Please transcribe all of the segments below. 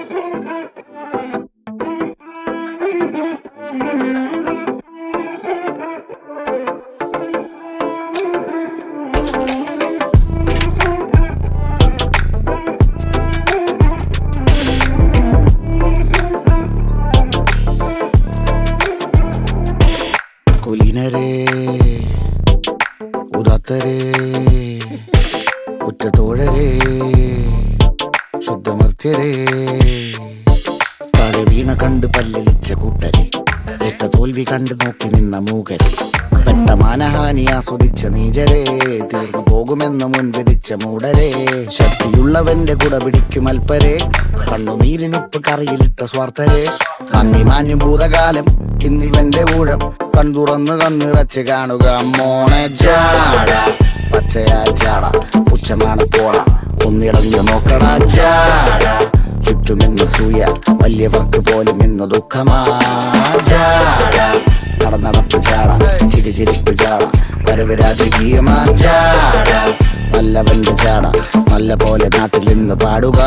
കുലീനരേ ഉദാത്തരേ ഉറ്റത്തോഴരേ ശുദ്ധമർത്യരേ താഴെ വീണ കണ്ട് പല്ലിളിച്ച കൂട്ടരെ ഏറ്റ തോൽവി കണ്ട് നോക്കി നിന്ന മൂകരെ പെട്ട മാനഹാനി ആസ്വദിച്ച നീചരെ തീർന്നു പോകുമെന്ന് മുൻവിധിച്ച മൂടരെ ശക്തിയുള്ളവന്റെ കുട പിടിക്കും അൽപ്പരെ കണ്ണുനീരിനൊപ്പ് കറിയിലിട്ട സ്വാർത്ഥരെ മങ്ങി മാഞ്ഞു ഭൂതകാലം ഇന്നിവന്റെ ഊഴം കൺതുറന്ന് കണ്ണിറച്ച് കാണുക മോണെ ജാട പച്ചയാ ചാട പുച്ഛമാണ് പോണ ഒന്നിടഞ്ഞു നോക്കണ ജാട ചുറ്റുമെന്ന് സൂയ വലിയവർക്ക് പോലും ഇന്ന് ദുഃഖമാ ജാട നടന്നടപ്പ് ചാട ചിരി ചിരിപ്പ് ചാട വരവ് രാജകീയമാ ചാട നല്ലവന്റെ ചാട നല്ല പോലെ നാട്ടിൽ നിന്ന് പാടുക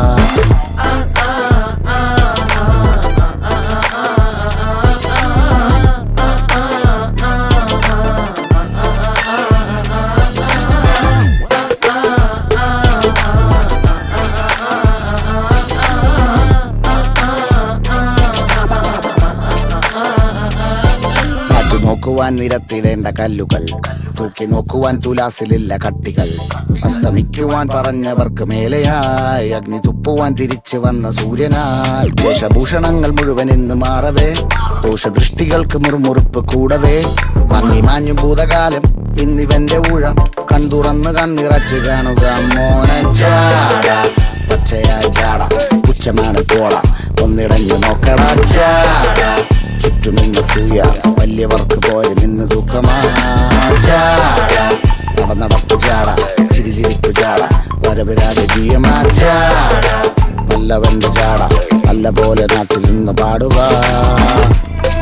മാറ്റു നോക്കുവാൻ നിരത്തിടേണ്ട കല്ലുകൾ തൂക്കി നോക്കുവാൻ തുലാസിലില്ല കട്ടികൾ അസ്തമിക്കുവാൻ പറഞ്ഞവർക്ക് മേലെയായി അഗ്നി തുപ്പുവാൻ തിരിച്ചു വന്ന സൂര്യനായി വേഷഭൂഷണങ്ങൾ മുഴുവൻ ഇന്ന് മാറവേ ദോഷദൃഷ്ടികൾക്ക് മുറുമുറുപ്പ് കൂടവേ മങ്ങി മാഞ്ഞു ഭൂതകാലം ഇന്നിവന്റെ ഊഴം കൺതുറന്ന് കണ്ണിറച്ച് കാണുക മോനെ ചാട പച്ചയാ ചാട പുച്ഛമാണ് പോള ഒന്നിടഞ്ഞു നോക്കട ചാട ചുറ്റുമിന്ന് സൂയ വലിയവർക്ക് പോലും ഇന്ന് ദുഃഖമാ ചാട നടന്നടപ്പ് ചാട ചിരി ചിരിപ്പ് ചാട വരവ് രാജകീയമാ ചാട നല്ലവന്റെ ചാട നല്ല പോലെ നാട്ടിൽ നിന്ന് പാടുക